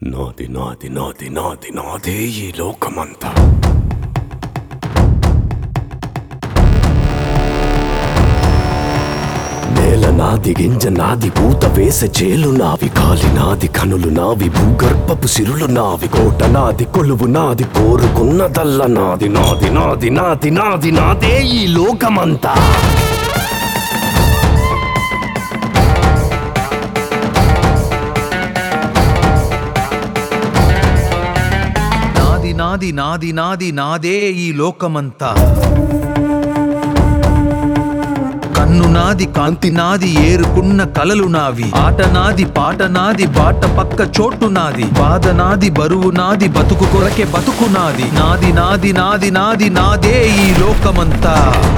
నాది నాది నాది నాది నాదే ఈ లోకమంతా నేల నాది గింజ నాది పూత వేసే చేలు నావి కాలి నాది కనులు నావి భూగర్భపు సిరులు నావి కోట నాది కొలువు నాది కోరుకున్నదల్ల నాది నాది నాది నాది నాది నాదే ఈ లోకమంతా నాది నాది నాది నాది నాదే ఈ లోకమంతా కన్ను నాది కాంతి నాది ఏరుకున్న కలలు నావి ఆట నాది పాట నాది బాట పక్క చోటు నాది బాధ నాది బరువు నాది బతుకు కొరకే బతుకు నాది నాది నాది నాది నాది నాదే ఈ లోకమంతా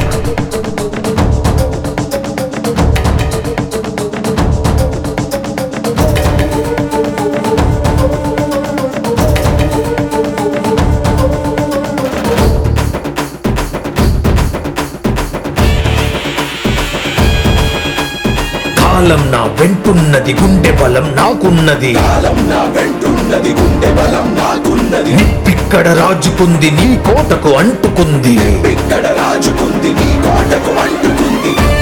కాలం నా వెంటున్నది గుండె బలం నాకున్నది నిప్పిక్కడ రాజుకుంది నీ కోటకు అంటుకుంది ఇక్కడ రాజుకుంది నీ కోటకు అంటుకుంది